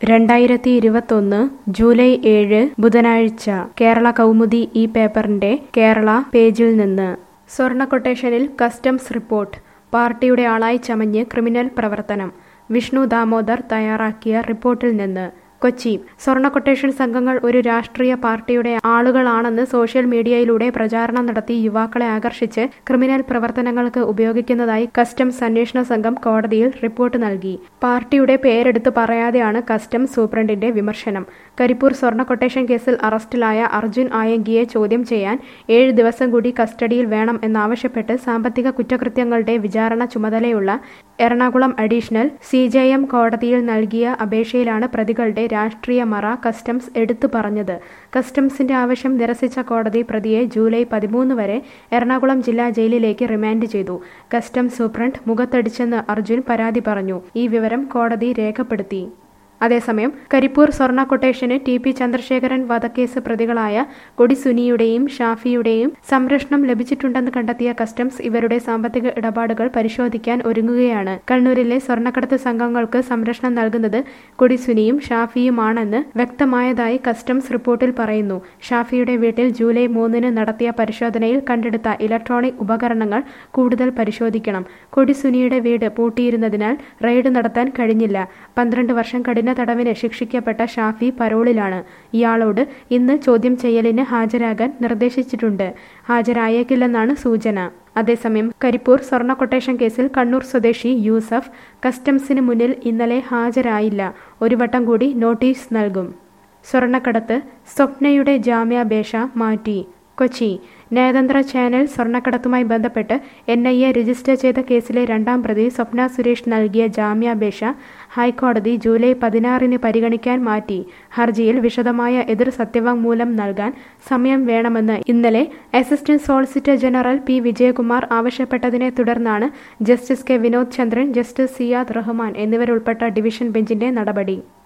രണ്ടായിരത്തി ഇരുപത്തൊന്ന് ജൂലൈ ഏഴ് ബുധനാഴ്ച കേരള കൗമുദി ഈ പേപ്പറിന്റെ കേരള പേജിൽ നിന്ന് സ്വർണ്ണ കൊട്ടേഷനിൽ കസ്റ്റംസ് റിപ്പോർട്ട് പാർട്ടിയുടെ ആളായി ചമഞ്ഞ് ക്രിമിനൽ പ്രവർത്തനം വിഷ്ണു ദാമോദർ തയ്യാറാക്കിയ റിപ്പോർട്ടിൽ നിന്ന് കൊച്ചി സ്വർണ്ണ കൊട്ടേഷൻ സംഘങ്ങൾ ഒരു രാഷ്ട്രീയ പാർട്ടിയുടെ ആളുകളാണെന്ന് സോഷ്യൽ മീഡിയയിലൂടെ പ്രചാരണം നടത്തി യുവാക്കളെ ആകർഷിച്ച് ക്രിമിനൽ പ്രവർത്തനങ്ങൾക്ക് ഉപയോഗിക്കുന്നതായി കസ്റ്റംസ് അന്വേഷണ സംഘം കോടതിയിൽ റിപ്പോർട്ട് നൽകി പാർട്ടിയുടെ പേരെടുത്ത് പറയാതെയാണ് കസ്റ്റംസ് സൂപ്രണ്ടിന്റെ വിമർശനം കരിപ്പൂർ സ്വർണ്ണ കൊട്ടേഷൻ കേസിൽ അറസ്റ്റിലായ അർജുൻ ആയങ്കിയെ ചോദ്യം ചെയ്യാൻ ഏഴ് ദിവസം കൂടി കസ്റ്റഡിയിൽ വേണം എന്നാവശ്യപ്പെട്ട് സാമ്പത്തിക കുറ്റകൃത്യങ്ങളുടെ വിചാരണ ചുമതലയുള്ള Ernakulam additional C J M കോടതിയിൽ നൽകിയ അപേക്ഷയിലാണ് പ്രതികളുടെ രാഷ്ട്രീയ മറ കസ്റ്റംസ് എടുത്തു പറഞ്ഞത് കസ്റ്റംസിന്റെ ആവശ്യം നിരസിച്ച കോടതി പ്രതിയെ ജൂലൈ പതിമൂന്ന് വരെ എറണാകുളം ജില്ലാ ജയിലിലേക്ക് റിമാൻഡ് ചെയ്തു കസ്റ്റംസ് സൂപ്രണ്ട് മുഖത്തടിച്ചെന്ന് അർജുൻ പരാതി പറഞ്ഞു ഈ വിവരം കോടതി രേഖപ്പെടുത്തി അതേസമയം കരിപ്പൂർ സ്വർണ്ണ കൊട്ടേഷന് ടി പി ചന്ദ്രശേഖരൻ വധക്കേസ് പ്രതികളായ കൊടിസുനിയുടെയും ഷാഫിയുടെയും സംരക്ഷണം ലഭിച്ചിട്ടുണ്ടെന്ന് കണ്ടെത്തിയ കസ്റ്റംസ് ഇവരുടെ സാമ്പത്തിക ഇടപാടുകൾ പരിശോധിക്കാൻ ഒരുങ്ങുകയാണ് കണ്ണൂരിലെ സ്വർണ്ണക്കടത്ത് സംഘങ്ങൾക്ക് സംരക്ഷണം നൽകുന്നത് കൊടിസുനിയും ഷാഫിയുമാണെന്ന് വ്യക്തമായതായി കസ്റ്റംസ് റിപ്പോർട്ടിൽ പറയുന്നു ഷാഫിയുടെ വീട്ടിൽ ജൂലൈ മൂന്നിന് നടത്തിയ പരിശോധനയിൽ കണ്ടെടുത്ത ഇലക്ട്രോണിക് ഉപകരണങ്ങൾ കൂടുതൽ പരിശോധിക്കണം കൊടിസുനിയുടെ വീട് പൂട്ടിയിരുന്നതിനാൽ റെയ്ഡ് നടത്താൻ കഴിഞ്ഞില്ല പന്ത്രണ്ട് വർഷം കഠിന തടവിന് ശിക്ഷിക്കപ്പെട്ട ഷാഫി പരോളിലാണ് ഇയാളോട് ഇന്ന് ചോദ്യം ചെയ്യലിന് ഹാജരാകാൻ നിർദ്ദേശിച്ചിട്ടുണ്ട് ഹാജരായേക്കില്ലെന്നാണ് സൂചന അതേസമയം കരിപ്പൂർ സ്വർണ്ണ കൊട്ടേഷൻ കേസിൽ കണ്ണൂർ സ്വദേശി യൂസഫ് കസ്റ്റംസിന് മുന്നിൽ ഇന്നലെ ഹാജരായില്ല ഒരു വട്ടം കൂടി നോട്ടീസ് നൽകും സ്വർണ്ണക്കടത്ത് സ്വപ്നയുടെ ജാമ്യാപേക്ഷ മാറ്റി കൊച്ചി നയതന്ത്ര ചാനൽ സ്വർണ്ണക്കടത്തുമായി ബന്ധപ്പെട്ട് എൻ ഐ എ രജിസ്റ്റർ ചെയ്ത കേസിലെ രണ്ടാം പ്രതി സ്വപ്ന സുരേഷ് നൽകിയ ജാമ്യാപേക്ഷ ഹൈക്കോടതി ജൂലൈ പതിനാറിന് പരിഗണിക്കാൻ മാറ്റി ഹർജിയിൽ വിശദമായ എതിർ സത്യവാങ്മൂലം നൽകാൻ സമയം വേണമെന്ന് ഇന്നലെ assistant solicitor general P Vijayakumar ആവശ്യപ്പെട്ടതിനെ തുടർന്നാണ് justice K Vinod Chandran justice Ziyad Rahman എന്നിവരുൾപ്പെട്ട ഡിവിഷൻ ബെഞ്ചിന്റെ നടപടി